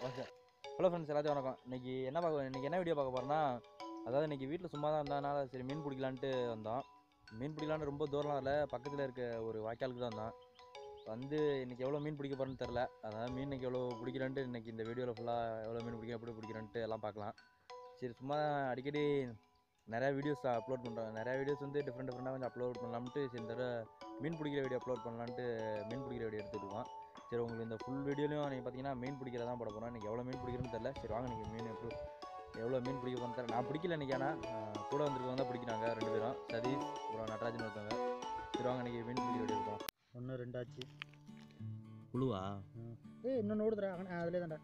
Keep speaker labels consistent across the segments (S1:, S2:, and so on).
S1: Hello friends எல்லாத்தையும் வணக்கம் இன்னைக்கு என்ன பார்க்க இன்னைக்கு என்ன வீடியோ பார்க்க போறோம்னா அதாவது இன்னைக்கு வீட்டில் சும்மா தான் இருந்ததுனால சரி மீன் பிடிக்கலான்ட்டு வந்தோம் மீன் பிடிக்கலான்னு ரொம்ப தூரம் இல்லை பக்கத்தில் இருக்க ஒரு வாய்க்காலுக்கு தான் வந்தோம் வந்து இன்னைக்கு எவ்வளோ மீன் பிடிக்க போகிறேன்னு தெரில அதாவது மீன் இன்னைக்கு எவ்வளோ பிடிக்கிறேன்ட்டு இன்னைக்கு இந்த வீடியோவில் ஃபுல்லாக எவ்வளோ மீன் பிடிக்க எப்படி பிடிக்கிறேன்ட்டு எல்லாம் பார்க்கலாம் சரி சும்மா அடிக்கடி நிறையா வீடியோஸ் அப்லோட் பண்ணுறேன் நிறையா வீடியோஸ் வந்து டிஃப்ரெண்ட் டிஃப்ரெண்ட்டாக கொஞ்சம் அப்லோட் பண்ணலாம்ட்டு சரி இந்த தடவை மீன் பிடிக்கிற வீடியோ அப்லோட் பண்ணலான்ட்டு மீன் பிடிக்கிற வீடியோ எடுத்துருக்கோம் சரி உங்களுக்கு இந்த ஃபுல் வீடியோலையும் நீங்கள் பார்த்தீங்கன்னா மீன் பிடிக்கிறதா தான் போட போகிறோம் இன்றைக்கி எவ்வளோ மீன் பிடிக்கிறேன்னு தெரில சரி வாங்க நீங்கள் மீன் எப்படி எவ்வளோ மீன் பிடிக்க போகிறேன்னு தெரியல நான் பிடிக்கல இன்றைக்கி ஆனால் கூட வந்திருக்கவங்க தான் பிடிக்கிறாங்க ரெண்டு பேரும் சதீஷ் அப்புறம் நடராஜன் ஒருத்தவங்க சரி வாங்க இன்றைக்கி மீன் பிடிக்கிற வீடியோ எடுப்போம்
S2: ஒன்று ரெண்டாச்சு
S1: புழுவா
S2: ஏய் இன்னொன்று ஓடுதுடா அவன் அதிலே தான்டா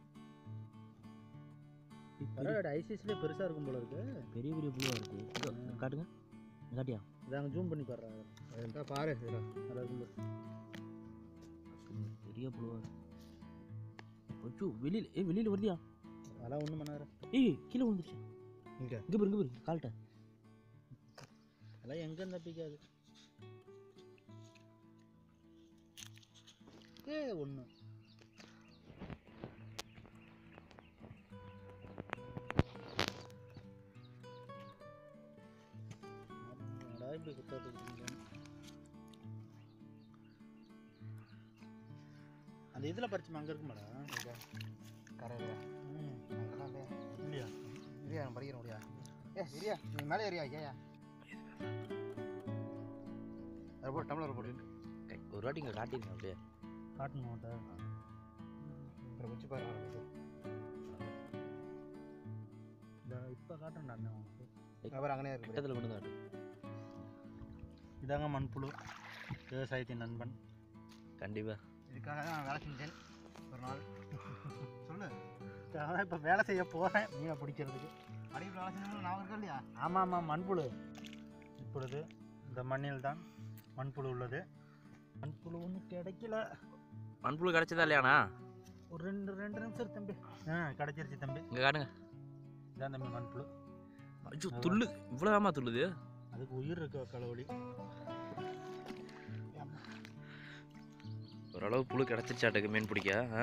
S2: பரவாயில்ல ஐசிஎஸ்லேயே பெருசாக இருக்கும் போல இருக்கு
S1: பெரிய பெரிய புழுவாக இருக்குது காட்டுங்க காட்டியா
S2: இதை அங்கே ஜூம் பண்ணி பாடுறா பாரு இதுடா நல்லா இருக்கும் பாரு.
S1: பெரிய புழுவா அச்சோ வெளியில் ஏ வெளியில் வருதியா
S2: அதெல்லாம் ஒன்றும் பண்ணாரு
S1: ஏய் கீழே விழுந்துருச்சு
S2: இங்கே
S1: இங்கே பாரு இங்கே பாரு கால்ட்ட
S2: அதெல்லாம் எங்கே தப்பிக்காது ஏ ஒன்று இப்படி குத்தாட்டு அந்த இதில் பறிச்சுமா அங்கே இருக்குமாடா
S3: கரையிலையா
S2: ம்
S3: அங்கெல்லாம் இல்லையா
S2: இல்லையா
S3: இரியா நான் படிக்கிறேன் முடியா ஏ இரியா நீ மேலே ஏறியா ஏயா அதை போட்டு டம்ளர் போட்டு
S1: ஒரு வாட்டி இங்கே காட்டிருங்க அப்படியே
S2: காட்டணும் மாட்டா
S3: அப்புறம் வச்சு பாரு அவனுக்கு.
S2: இந்த இப்போ காட்டணும்டா அண்ணன் உனக்கு
S3: அப்புறம் அங்கனே இருக்கு
S1: பக்கத்தில் மட்டும் காட்டு
S2: இதாங்க மண்புழு விவசாயத்தின் நண்பன்
S1: கண்டிப்பாக
S3: இதுக்காக தான் நான் வேலை செஞ்சேன் ஒரு நாள் சொல்லு
S2: அதான் இப்போ வேலை செய்ய போகிறேன் மீனை பிடிக்கிறதுக்கு
S3: அடிக்கடி வேலை செஞ்சோம் நான் இருக்கா இல்லையா
S2: ஆமாம் ஆமாம் மண்புழு இப்பொழுது இந்த மண்ணில் தான் மண்புழு உள்ளது மண்புழு ஒன்றும் கிடைக்கல
S1: மண்புழு கிடச்சதா இல்லையாண்ணா
S2: ஒரு ரெண்டு ரெண்டு நிமிஷம் இரு தம்பி ஆ கிடச்சிருச்சு தம்பி
S1: இங்கே காட்டுங்க
S2: இதான் தம்பி மண்புழு
S1: ஐயோ துள்ளு இவ்வளோ ஏமா துள்ளுது
S2: அதுக்கு உயிர் இருக்க களவழி
S1: ஓரளவு புழு கிடச்சிருச்சாட்டுக்கு மீன் பிடிக்க ஆ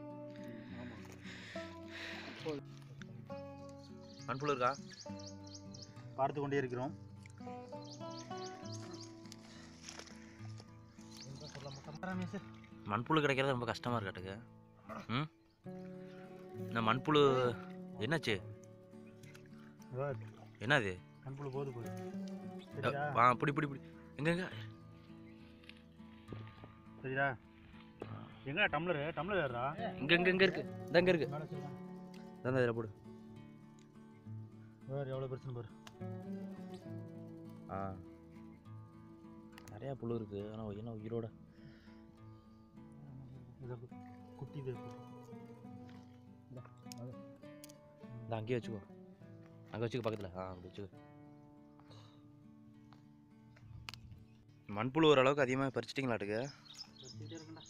S1: மண்புழு இருக்கா
S2: பார்த்து கொண்டே இருக்கிறோம் சொல்ல மாட்டேன்
S1: மண்புழு கிடைக்கிறது ரொம்ப கஷ்டமாக இருக்காட்டுக்கு ம் இந்த மண்புழு என்னாச்சு என்னது
S2: மண்புழு போது போகுது
S1: அ,
S2: சரியா
S1: ஆ பிடி பிடி பிடி எங்கெங்க
S2: சரிடா எங்கடா டம்ளரு டம்ளர் ஏறா
S1: இங்கே இங்கே இங்கே இருக்கு இந்த இங்கே இருக்கு
S2: மேலே செய்யலாம்
S1: இதான் இதில் போடு
S2: வேறு எவ்வளோ பெருசுன்னு பாரு
S1: ஆ நிறையா புழு இருக்குது ஆனால் என்ன உயிரோட
S2: இதை குட்டி இது
S1: இந்த அங்கேயே வச்சுக்கோ அங்கே வச்சுக்கோ பக்கத்தில் ஆ அப்படி வச்சுக்கோ மண்புழு ஓரளவுக்கு அதிகமாக பறிச்சிட்டிங்களாட்டுக்கு
S2: வச்சுட்டே இருக்கேன்டா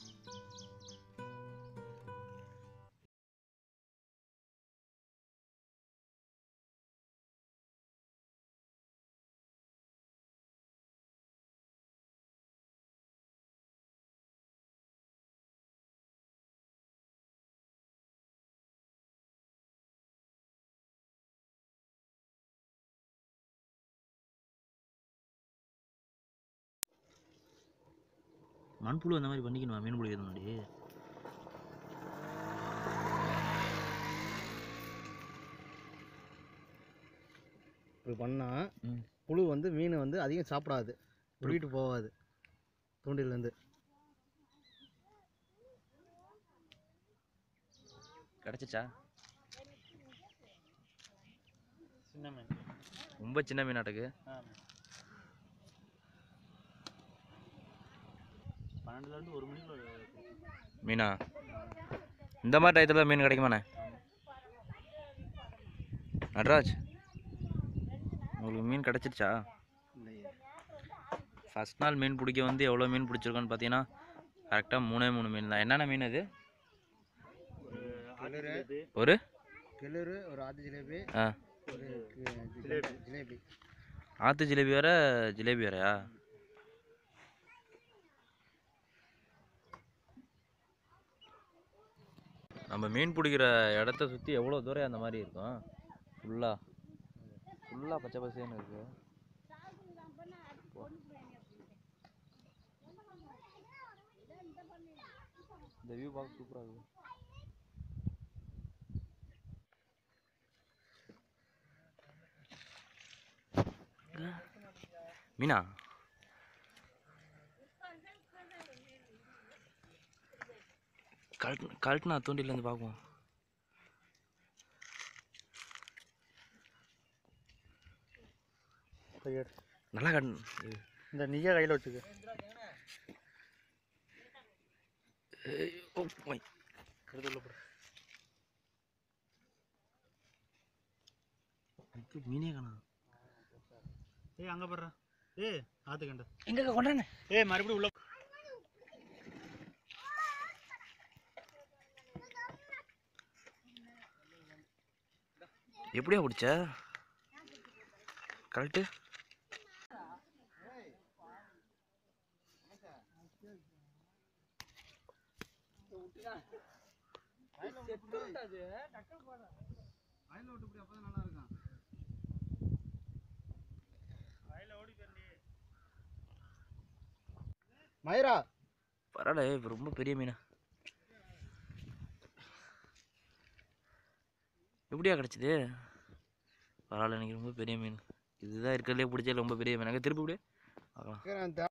S1: மண்புழு அந்த மாதிரி பண்ணிக்கணுமா மீன் பிடிக்கிறது முன்னாடி
S3: இப்படி பண்ணால்
S1: ம்.
S3: புழு வந்து மீன் வந்து அதிகம் சாப்பிடாது பிடிக்கிட்டு போகாது தூண்டிலேருந்து
S1: கிடச்சிச்சா
S2: சின்ன மீன்
S1: ரொம்ப சின்ன மீனாட்டுக்கு
S2: ஆமாம் பன்னெண்டுலேருந்து ஒரு மணிக்குள்ள
S1: மீனா இந்த மாதிரி டயத்தில் மீன் கிடைக்குமாண்ணே நட்ராஜ் உங்களுக்கு மீன் கிடச்சிருச்சா ஃபஸ்ட் நாள் மீன் பிடிக்க வந்து எவ்வளோ மீன் பிடிச்சிருக்கோன்னு பார்த்தீங்கன்னா கரெக்டாக மூணே மூணு மீன் தான் என்னென்ன மீன் அது
S2: கிளறு
S1: ஒரு
S3: கிளறு ஒரு ஆத்து ஜிலேபி
S1: ஆ
S3: ஒரு
S2: ஜிலேபி.
S3: ஜிலேபி
S1: ஆற்று ஜிலேபி வேற ஜிலேபி வேறயா நம்ம மீன் பிடிக்கிற இடத்த சுற்றி எவ்வளோ தூரம் அந்த மாதிரி இருக்கும் ஃபுல்லாக ஃபுல்லாக பச்சை பசேன்னு இருக்கு இந்த வியூ பார்க்க சூப்பராக இருக்கு மீனா கழட்டு கழட்டுனா தூண்டிலேருந்து பார்ப்போம்
S2: போய் எடு.
S1: நல்லா கட்
S2: இந்த நீயே கையில் வச்சுக்க எடுத்து உள்ள போடு.
S1: மீனே காணா
S2: ஏய் அங்கே போடுறா ஏய் ஆத்துக்கண்ட
S1: எங்க கொண்டானே
S2: ஏய் மறுபடியும் உள்ள
S1: எப்படியா பிடிச்ச கரெக்டு
S3: மயிரா
S1: பரவாயில்ல இப்போ ரொம்ப பெரிய மீன் எப்படியா கிடச்சிது பரவாயில்ல எனக்கு ரொம்ப பெரிய மீன் இதுதான் இருக்கிறதுலே பிடிச்சது ரொம்ப பெரிய மீன் அங்கே திருப்பி இப்படியே பார்க்கலாம்
S3: கேக்குறேன்,